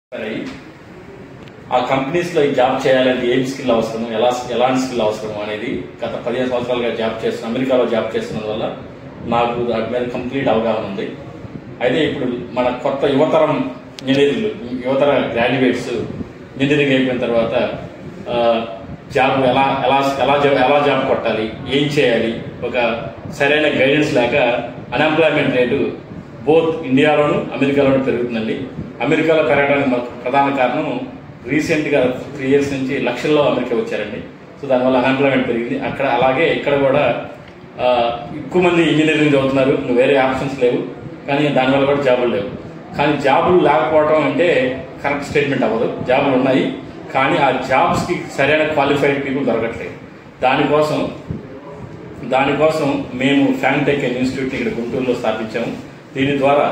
అయ్యి ఆ కంపెనీస్ లో ఈ జాబ్ చేయాలంటే ఏం స్కిల్ అవసరం ఎలా ఎలాంటి స్కిల్ అవసరం అనేది గత పదిహేను సంవత్సరాలుగా జాబ్ చేస్తున్న అమెరికాలో జాబ్ చేస్తున్నందు వల్ల నాకు దాని మీద కంప్లీట్ అవగాహన ఉంది అయితే ఇప్పుడు మన కొత్త యువతరం ఇంజనీర్లు యువతర గ్రాడ్యుయేట్స్ ఇంజనీరింగ్ అయిపోయిన తర్వాత ఆ, జాబ్ ఎలా ఎలా ఎలా జాబ్ ఎలా జాబ్ కొట్టాలి ఏం చేయాలి ఒక సరైన గైడెన్స్ లేక అన్ఎంప్లాయ్మెంట్ రేటు బోత్ ఇండియాలోను అమెరికాలోను పెరుగుతుందండి అమెరికాలో పెరగడానికి మాకు ప్రధాన కారణం రీసెంట్ గా త్రీ ఇయర్స్ నుంచి లక్షల్లో అమెరికా వచ్చారండి సో దానివల్ల అన్ఎంప్లాయ్మెంట్ పెరిగింది అక్కడ అలాగే ఇక్కడ కూడా ఆ, ఎక్కువ మంది ఇంజనీరింగ్ చదువుతున్నారు ఇంకా వేరే ఆప్షన్స్ లేవు కానీ దానివల్ల కూడా జాబులు లేవు కానీ జాబులు లేకపోవడం అంటే కరెక్ట్ స్టేట్మెంట్ అవ్వదు జాబులు ఉన్నాయి కానీ ఆ జాబ్స్ కి సరైన క్వాలిఫైడ్ పీపుల్ దొరకట్లేదు దానికోసం దానికోసం మేము ఫ్యాంటెక్ ఇన్స్టిట్యూట్ ఇక్కడ గుంటూరులో స్థాపించాము దీని ద్వారా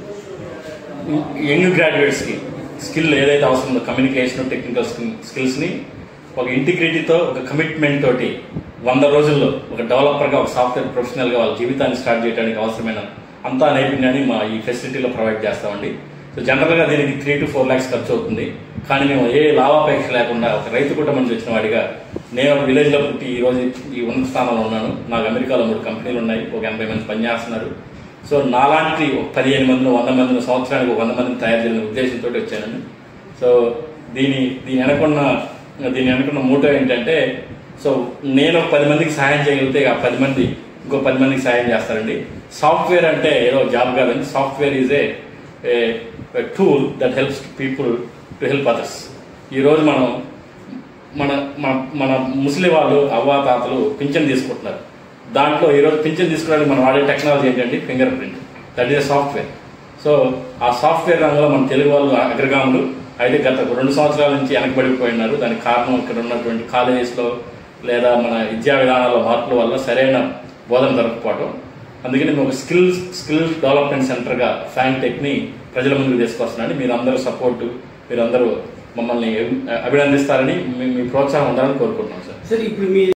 యంగ్ గ్రాడ్యుయేట్స్ కి స్కిల్ ఏదైతే అవసరం ఉందో కమ్యూనికేషన్ టెక్నికల్ స్కిల్స్ ని ఒక ఇంటిగ్రిటీతో ఒక కమిట్మెంట్ తోటి వంద రోజుల్లో ఒక డెవలపర్ గా ఒక సాఫ్ట్వేర్ ప్రొఫెషనల్ గా వాళ్ళ జీవితాన్ని స్టార్ట్ చేయడానికి అవసరమైన అంతా నైపుణ్యాన్ని మా ఈ ఫెసిలిటీలో ప్రొవైడ్ చేస్తామండి సో జనరల్ గా దీనికి త్రీ టు ఫోర్ లాక్స్ ఖర్చు అవుతుంది కానీ మేము ఏ లాభాపేక్ష లేకుండా ఒక రైతు కుటుంబం నుంచి వచ్చిన వాడిగా నేను ఒక విలేజ్ లో పుట్టి ఈ రోజు ఈ ఉన్నత స్థానంలో ఉన్నాను నాకు అమెరికాలో మూడు కంపెనీలు ఉన్నాయి ఒక ఎనభై మంది పనిచేస్తున్నారు సో నాలాంటి ఒక పదిహేను మందిని వంద మందిని సంవత్సరానికి ఒక వంద మందిని తయారు చేయాలనే ఉద్దేశంతో వచ్చానండి సో దీని దీని వెనకున్న దీని వెనకున్న మోటో ఏంటంటే సో నేను ఒక పది మందికి సహాయం చేయగలిగితే ఆ పది మంది ఇంకో పది మందికి సహాయం చేస్తారండి సాఫ్ట్వేర్ అంటే ఏదో జాబ్ కాదండి software is a tool that helps people to help others ఈరోజు మనం మన మన మన ముసలి వాళ్ళు అవ్వ తాతలు పింఛన్ తీసుకుంటున్నారు దాంట్లో ఈరోజు పింఛన్ తీసుకోవడానికి మనం వాడే టెక్నాలజీ ఏంటంటే fingerprint that is software so ఆ సాఫ్ట్వేర్ రంగంలో మన తెలుగు వాళ్ళు అగ్రగాములు అయితే గత రెండు సంవత్సరాల నుంచి వెనకబడిపోయినారు దానికి కారణం ఇక్కడ ఉన్నటువంటి కాలేజెస్లో లేదా మన విద్యా విధానాల్లో మార్పుల వల్ల సరైన బోధన దొరకపోవడం అందుకని మేము ఒక స్కిల్ స్కిల్ డెవలప్మెంట్ సెంటర్గా ఫ్యాన్ టెక్ని ప్రజల ముందుకు తీసుకొస్తున్నాను మీరందరూ సపోర్ట్ మీరందరూ మమ్మల్ని అభినందిస్తారని మీ మీ ప్రోత్సాహం ఉండాలని కోరుకుంటున్నాం సార్ సార్ ఇప్పుడు మీ